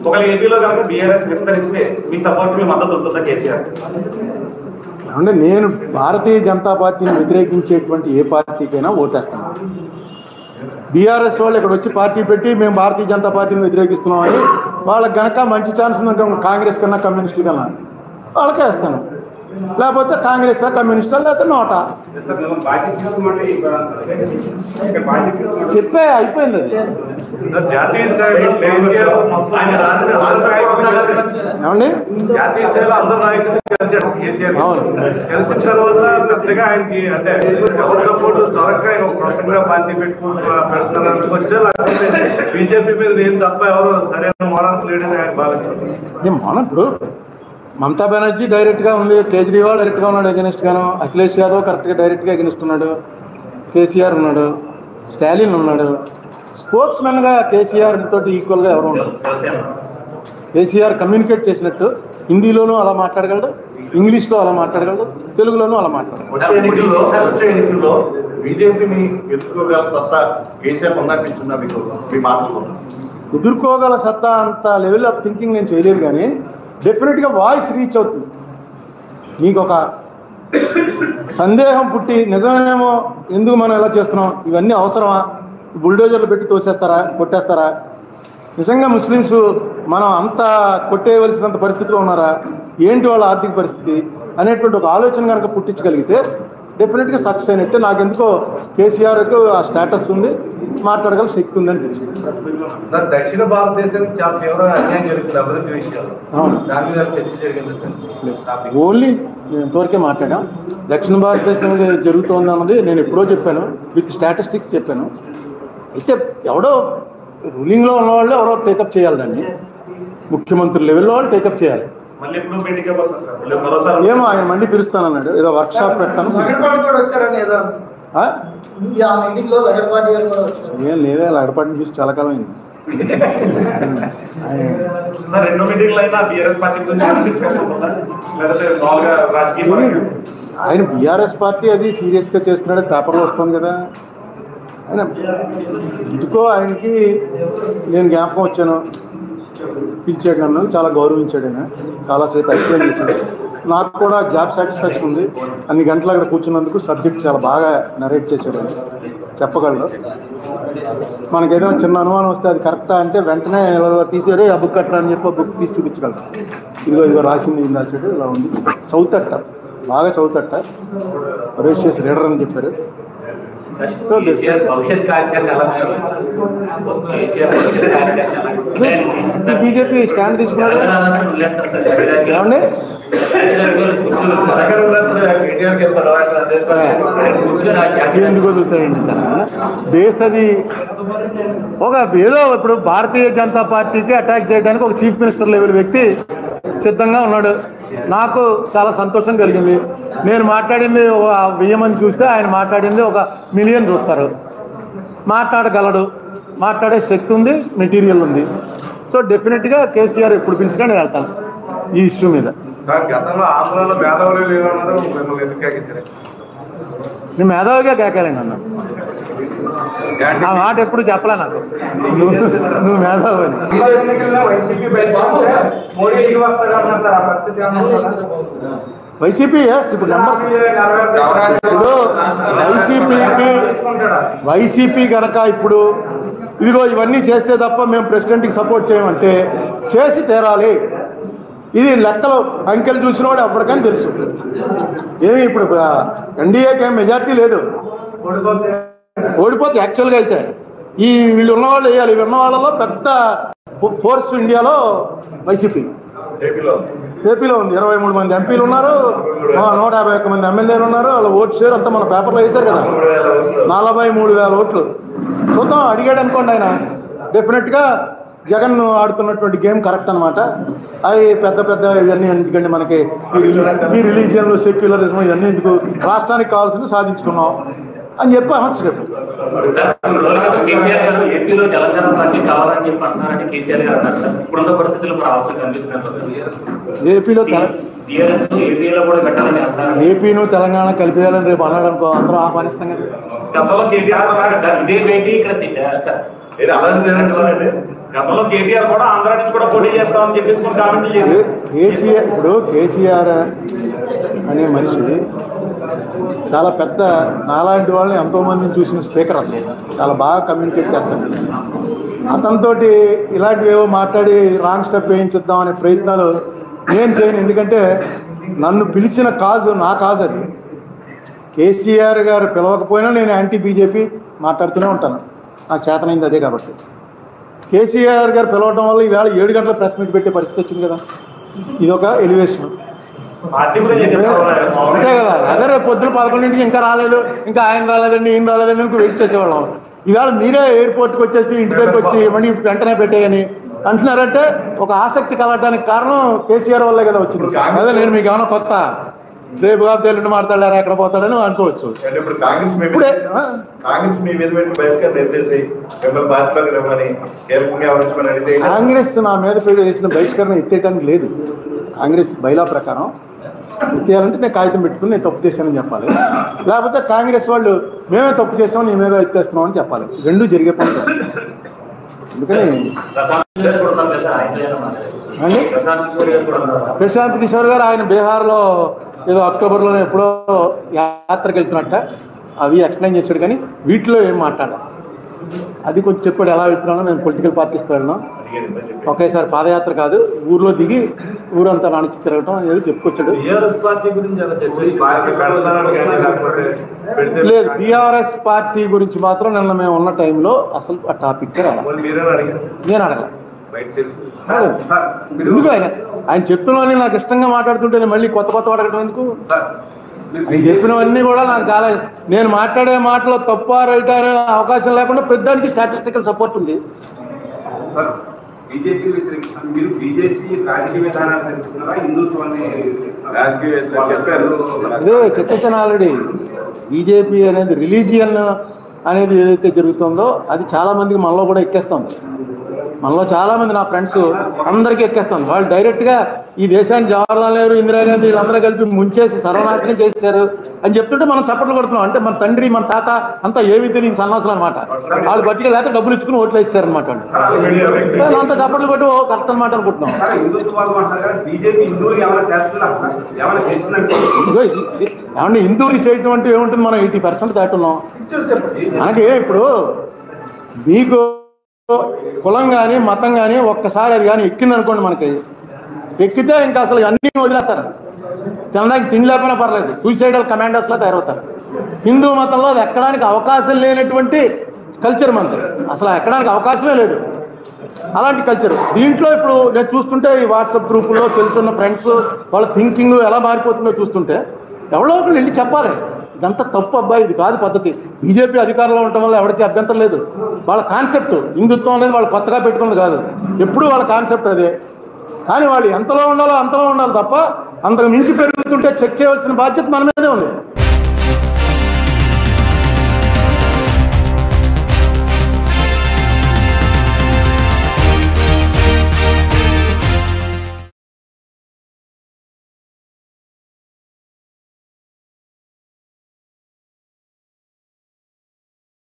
ఒకవేళ ఏపీలో కనుక బీఆర్ఎస్ విస్తరిస్తే మీ సపోర్ట్ మీ మద్దతు ఉంటుందా కేసీఆర్ అంటే నేను భారతీయ జనతా పార్టీని వ్యతిరేకించేటువంటి ఏ పార్టీకైనా ఓటేస్తాను బీఆర్ఎస్ వాళ్ళు ఇక్కడ వచ్చి పార్టీ పెట్టి మేము భారతీయ జనతా పార్టీని వ్యతిరేకిస్తున్నామని వాళ్ళకి గనక మంచి ఛాన్స్ ఉంది కాంగ్రెస్ కన్నా కమ్యూనిస్టులు కన్నా వాళ్ళకే వేస్తాను లేకపోతే కాంగ్రెస్ కమ్యూనిస్టా లేకపోతే నోటా చెప్పే అయిపోయింది అది జాతీయ స్థాయిలో కేసీఆర్ ఆయన రాసిన ఆంధ్రప్రదేశ్ ఏమండి జాతీయ స్థాయిలో అందరు నాయకులు కలిశాడు కేసీఆర్ అవును. కలిసిన తర్వాత పెద్దగా ఆయనకి అంటే ఎవరి సపోర్ట్ దొరక్క ఆయన ఒక ప్రొఫెషనల్ గా పార్టీ పెట్టుకుంటూ పెడుతున్నందుకు వచ్చా లేకపోతే బీజేపీ మీద నేను తప్ప ఎవరు సరైన మోడల్స్ లేడని ఆయన భావించారు ఏం మన ఇప్పుడు మమతా బెనర్జీ డైరెక్ట్గా ఉంది కేజ్రీవాల్ డైరెక్ట్గా ఉన్నాడు అగెనిస్ట్ గాను అఖిలేష్ యాదవ్ కరెక్ట్గా డైరెక్ట్గా అగెనిస్ట్ ఉన్నాడు కేసీఆర్ ఉన్నాడు స్టాలిన్ ఉన్నాడు స్పోక్స్ మెన్గా కేసీఆర్ తోటి ఈక్వల్గా ఎవరు ఉండరు కేసీఆర్ కమ్యూనికేట్ చేసినట్టు హిందీలోనూ అలా మాట్లాడగలడు ఇంగ్లీష్లో అలా మాట్లాడగలడు తెలుగులోనూ అలా మాట్లాడగలడు వచ్చే ఎన్నికల్లో వచ్చే ఎన్నికల్లో బీజేపీని ఎదుర్కోగల సత్తా కేసీఆర్ ఉందనిపించిందా మీకు మీ మాటలు ఎదుర్కోగల సత్తా అంత లెవెల్ ఆఫ్ థింకింగ్ నేను చేయలేదు కానీ డెఫినెట్గా వాయిస్ రీచ్ అవుతుంది మీకు ఒక సందేహం పుట్టి నిజమేమో ఎందుకు మనం ఇలా చేస్తున్నాం ఇవన్నీ అవసరమా బుల్డోజర్లు పెట్టి తోసేస్తారా కొట్టేస్తారా నిజంగా ముస్లిమ్స్ మనం అంత కొట్టేయవలసినంత పరిస్థితిలో ఉన్నారా ఏంటి వాళ్ళ ఆర్థిక పరిస్థితి అనేటువంటి ఒక ఆలోచన కనుక పుట్టించగలిగితే డెఫినెట్గా సక్సెస్ అయినట్టే నాకెందుకో కేసీఆర్కు ఆ స్టేటస్ ఉంది మాట్లాడగల శక్తి ఉంది అనిపించింది సార్ దక్షిణ భారతదేశానికి చాలా తీవ్ర అన్యాయం జరుగుతుంది అభివృద్ధి విషయాలు అవును దాని మీద చర్చ జరిగింది సార్ టాపిక్ ఓన్లీ నేను ఇంతవరకే మాట్లాడాం దక్షిణ భారతదేశం జరుగుతోంది అన్నది నేను ఎప్పుడో చెప్పాను విత్ స్టాటిస్టిక్స్ చెప్పాను అయితే ఎవడో రూలింగ్లో ఉన్న వాళ్ళు ఎవరో టేకప్ చేయాలి దాన్ని ముఖ్యమంత్రి లెవెల్లో వాళ్ళు టేకప్ చేయాలి మళ్ళీ ఎప్పుడు మీటింగ్ అయిపోతుంది సార్ మళ్ళీ మరోసారి ఏమో ఆయన మండి పిలుస్తానన్నాడు ఏదో వర్క్ షాప్ పెడతాను లగడపాటి కూడా వచ్చారని ఏదో ఆ? ఈ ఆ మీటింగ్ లో లగడపాటి గారు కూడా వచ్చారు ఏం లేదే లడపాటి చూసి చాలా కాలం అయింది ఆయన సార్ రెండో మీటింగ్లు అయినా బీఆర్ఎస్ పార్టీ గురించి డిస్కస్ ఉంటుందా లేకపోతే మామూలుగా రాజకీయ తెలీదు. ఆయన బీఆర్ఎస్ పార్టీ అది సీరియస్గా చేస్తున్నాడు పేపర్లో వస్తుంది కదా ఆయన ఎందుకో ఆయనకి నేను జ్ఞాపకం వచ్చాను పిలిచాడు నన్ను చాలా గౌరవించాడు ఆయన చాలాసేపు ఎక్స్ప్లెయిన్ చేశాడు నాకు కూడా జాబ్ సాటిస్ఫాక్షన్ ఉంది అన్ని గంటలు అక్కడ కూర్చున్నందుకు సబ్జెక్ట్ చాలా బాగా నరేట్ చేశాడు ఆయన చెప్పగలడు మనకి ఏదైనా చిన్న అనుమానం వస్తే అది కరెక్టా అంటే వెంటనే ఇలా తీసారే ఆ బుక్ కట్టరా అని చెప్పి ఆ బుక్ తీసి చూపించగలరు ఇదిగో ఇదిగో రాసింది ఇది రాశాడు ఇలా ఉంది చదువుతట బాగా చదువుతట ఒరేషియస్ రీడర్ అని చెప్పారు సో కేసీఆర్ భవిష్యత్ కార్యాచరణ ఎలా ఉంది? కేసీఆర్ భవిష్యత్ కార్యాచరణ ఎలా ఉంది? బీజేపీ స్టాండ్ తీసుకున్నాడు ఏమండి కేటీఆర్కి వెళ్తాడు ఆయన దేశానికి ఎందుకు వదులుతాడండి తన దేశది ఒక ఏదో ఇప్పుడు భారతీయ జనతా పార్టీకి అటాక్ చేయడానికి ఒక చీఫ్ మినిస్టర్ లెవెల్ వ్యక్తి సిద్ధంగా ఉన్నాడు నాకు చాలా సంతోషం కలిగింది నేను మాట్లాడింది ఒక వెయ్యి మంది చూస్తే ఆయన మాట్లాడింది ఒక మిలియన్ చూస్తారు మాట్లాడగలడు మాట్లాడే శక్తి ఉంది మెటీరియల్ ఉంది సో డెఫినెట్గా కేసీఆర్ ఎప్పుడు పిలిచినా నేను వెళ్తాను ఈ ఇష్యూ మీద సార్ గతంలో ఆంధ్రాలో పేదవాళ్ళు లేవన్నారు మిమ్మల్ని ఎందుకు కేకించారు నేను మేధావిగా కేకాలండి అన్న ఆ మాట ఎప్పుడు చెప్పలే నాకు నువ్వు నువ్వు మేధావి అని వైసీపీ మోడీ దిగి వస్తాడన్నారు సార్ ఆ పరిస్థితి వైసీపీ ఎస్ ఇప్పుడు నెంబర్స్ ఇప్పుడు వైసీపీకి వైసీపీ కనుక ఇప్పుడు ఇదిగో ఇవన్నీ చేస్తే తప్ప మేము ప్రెసిడెంట్కి సపోర్ట్ చేయమంటే చేసి తీరాలి ఇది లెక్కలు అంకెలు చూసినవాడు ఎప్పటికని తెలుసు ఏమి ఇప్పుడు ఎన్డీఏకి ఏం మెజార్టీ లేదు ఓడిపోతే యాక్చువల్గా అయితే ఈ వీళ్ళు ఉన్నవాళ్ళు వేయాలి వీళ్ళు ఉన్న వాళ్ళలో పెద్ద ఫోర్స్ ఇండియాలో వైసీపీ ఏపీలో ఏపీలో ఉంది ఇరవై మూడు మంది ఎంపీలు ఉన్నారు ఆ, నూట యాభై ఒక్క మంది ఎమ్మెల్యేలు ఉన్నారు వాళ్ళ ఓటు షేర్ అంతా మన పేపర్లో వేశారు కదా నలభై మూడు వేల ఓట్లు చూద్దాం అడిగాడు అనుకోండి ఆయన డెఫినెట్గా జగన్ ఆడుతున్నటువంటి గేమ్ కరెక్ట్ అనమాట అవి పెద్ద పెద్ద ఇవన్నీ ఎందుకండి మనకి ఈ రిలి- ఈ రిలీజియన్లు సెక్యులరిజం ఇవన్నీ ఎందుకు రాష్ట్రానికి కావాల్సింది సాధించుకున్నాం అని చెప్పి అనొచ్చు రేపు కేసీఆర్ గారు ఏపీలో తెలంగాణ పార్టీ కావాలని చెప్పి అంటున్నారంటే కేసీఆర్ గారు అన్నారు సార్ ఇప్పుడున్న పరిస్థితుల్లో మరి అవసరం కనిపిస్తున్నారు ఏపీలో తెల టీఆర్ఎస్ ఏపీలో కూడా పెట్టాలని అంటున్నారు ఏపీను తెలంగాణ కలిపేయాలని రేపు అన్నాడు అనుకో అందరూ ఆహ్వానిస్తాం కదా గతంలో కేసీఆర్ అన్నారు కదా సార్ ఇదే ఏంటి ఇక్కడ సి- సార్ ఏది అలాంటి గతంలో కేటీఆర్ కూడా ఆంధ్ర నుంచి కూడా పోటీ చేస్తామని చెప్పేసి కొన్ని కామెంట్లు కే- చేశారు కేసీఆర్ ఇప్పుడు కేసీఆర్ అనే మనిషి చాలా పెద్ద నాలాంటి వాళ్ళని ఎంతోమందిని చూసిన స్పీకర్ అతను చాలా బాగా కమ్యూనికేట్ చేస్తాడు అతనితోటి ఇలాంటివి ఏవో మాట్లాడి రాంగ్ స్టెప్ వేయించిద్దాం అనే ప్రయత్నాలు నేను చేయను ఎందుకంటే నన్ను పిలిచిన కాజు నా కాజు అది కేసీఆర్ గారు పిలవకపోయినా నేను యాంటీ బీజేపీ మాట్లాడుతూనే ఉంటాను నాకు చేతనైంది అదే కాబట్టి కేసీఆర్ గారు పిలవడం వల్ల ఈవేళ ఏడు గంటల ప్రెస్ మీట్ పెట్టే పరిస్థితి వచ్చింది కదా ఇది ఒక ఎలివేషన్ పార్టీ గురించి అంతే కదా అదే రేపు పొద్దున పదకొండింటికి ఇంకా రాలేదు ఇంకా ఆయన రాలేదండి ఈయన రాలేదండి ఇంకా వెయిట్ చేసేవాళ్ళం ఈవేళ మీరే ఎయిర్పోర్ట్కి వచ్చేసి ఇంటి దగ్గరికి వచ్చి మళ్ళీ వెంటనే పెట్టేయని అంటున్నారంటే ఒక ఆసక్తి కలగడానికి కారణం కేసీఆర్ వల్లే కదా వచ్చింది అదే నేను మీకు ఏమైనా కొత్త రేపు కాదు ఎల్లుండి మాట్లాడారా ఎక్కడ పోతాడని అనుకోవచ్చు అంటే ఇప్పుడు కాంగ్రెస్ మీ ఇప్పుడే ఆ, కాంగ్రెస్ మీ మీద పెట్టి బహిష్కరణ ఎత్తేసి మిమ్మల్ని పార్టీలోకి రమ్మని కీలకంగా వ్యవహరించమని అడిగితే కాంగ్రెస్ నా మీద పెట్టి వేసిన బహిష్కరణ ఎత్తేయడానికి లేదు కాంగ్రెస్ బైలా ప్రకారం ఎత్తేయాలంటే నేను కాగితం పెట్టుకుని నేను తప్పు చేశానని చెప్పాలి లేకపోతే కాంగ్రెస్ వాళ్ళు మేమే తప్పు చేసాం నీ మీద ఎత్తేస్తున్నాం అని చెప్పాలి రెండు జరిగే పని కాదు. అందుకని ప్రశాంత్ కిషోర్ కూడా ఉన్నారు కదా ఆయనతో ఏమైనా మాట్లాడారు? అండి ప్రశాంత్ కిషోర్ గారు కూడా ఉన్నారు ప్రశాంత్ కిషోర్ గారు ఆయన బీహార్లో ఏదో అక్టోబర్లో ఎప్పుడో యాత్రకు వెళ్తున్నట్ట అవి ఎక్స్ప్లెయిన్ చేశాడు కానీ వీటిలో ఏం మాట్లాడాలి అది కొంచెం చెప్పాడు ఎలా వెళ్తున్నానో నేను పొలిటికల్ పార్టీస్కి వెళ్ళినాం ఒకేసారి పాదయాత్ర కాదు ఊర్లో దిగి ఊరంతా నానిచి తిరగటం ఏదో చెప్పుకొచ్చాడు టీఆర్ఎస్ పార్టీ గురించి అలా చెప్పి పార్టీ పెడతానని కానీ లేకపోతే పెడితే లేదు బీఆర్ఎస్ పార్టీ గురించి మాత్రం నిన్న మేము ఉన్న టైంలో అసలు ఆ టాపిక్ రాలా మళ్ళీ మీరే అడిగారు నేను అడగల బయట తెలుసు అడగలేదు. ఎందుకు ఆయన ఆయన చెప్తున్నవన్నీ నాకు ఇష్టంగా మాట్లాడుతుంటే నేను మళ్ళీ కొత్త కొత్త అడగటం ఎందుకు ఆయన చెప్పినవన్నీ కూడా నాకు చాలా నేను మాట్లాడే మాటలో తప్ప రైట్ అనే అవకాశం లేకుండా పెద్దానికి స్టాటిస్టికల్ సపోర్ట్ ఉంది సార్ బీజేపీ వ్యతిరేకిస్తున్నారు మీరు బీజేపీ రాజకీయ విధానాలు కనిపిస్తున్నారా హిందుత్వాన్ని రాజకీయ చెప్పారు అదే చెప్పేసాను ఆల్రెడీ బీజేపీ అనేది రిలీజియన్ అనేది ఏదైతే జరుగుతుందో అది చాలా మందికి మనలో కూడా ఎక్కేస్తుంది మనలో చాలా మంది నా ఫ్రెండ్స్ అందరికీ ఎక్కేస్తుంది వాళ్ళు డైరెక్ట్గా ఈ దేశాన్ని జవహర్లాల్ నెహ్రూ ఇందిరాగాంధీ వీళ్ళందరూ కలిపి ముంచేసి సర్వనాశనం చేశారు అని చెప్తుంటే మనం చప్పట్లు కొడుతున్నాం అంటే మన తండ్రి మన తాత అంతా ఏమీ తెలియని సన్నాసులు అనమాట వాళ్ళు బట్టిగా లేకపోతే డబ్బులు ఇచ్చుకుని ఓట్లు వేస్తారనమాట వాళ్ళు మీడియా వ్యక్తి వాళ్ళు అంతా చప్పట్లు కొట్టి ఓ కరెక్ట్ అనమాట అనుకుంటున్నాం సార్ హిందుత్వాలు అంటారు కదా బీజేపీ హిందువులు ఏమైనా చేస్తున్నారు ఏమైనా చేస్తున్నట్టు ఇదిగో ఇది ఇది ఏమంటే హిందువులు చేయటం అంటే ఏముంటుంది మనం ఎయిటీ పర్సెంట్ దాటున్నాం చెప్పండి మనకి ఇప్పుడు మీకు కులం కానీ మతం కానీ ఒక్కసారి అది కానీ ఎక్కింది అనుకోండి మనకి ఎక్కితే ఇంకా అసలు అన్నీ వదిలేస్తారు తినడానికి తిండి లేకపోయినా పర్లేదు సూసైడల్ కమాండర్స్లో తయారవుతారు హిందూ మతంలో అది ఎక్కడానికి అవకాశం లేనటువంటి కల్చర్ మనది అసలు ఎక్కడానికి అవకాశమే లేదు అలాంటి కల్చర్ దీంట్లో ఇప్పుడు నేను చూస్తుంటే ఈ వాట్సాప్ గ్రూపుల్లో తెలుసున్న ఫ్రెండ్స్ వాళ్ళ థింకింగ్ ఎలా మారిపోతుందో చూస్తుంటే ఎవరో ఒకళ్ళు వెళ్ళి చెప్పాలి ఇదంతా తప్పు అబ్బాయి ఇది కాదు పద్ధతి బీజేపీ అధికారంలో ఉండటం వల్ల ఎవరికి అభ్యంతరం లేదు వాళ్ళ కాన్సెప్ట్ హిందుత్వం అనేది వాళ్ళు కొత్తగా పెట్టుకున్నది కాదు ఎప్పుడు వాళ్ళ కాన్సెప్ట్ అదే కానీ వాళ్ళు ఎంతలో ఉండాలో అంతలో ఉండాలి తప్ప అంతకు మించి పెరుగుతుంటే చెక్ చేయవలసిన బాధ్యత మన మీదే ఉంది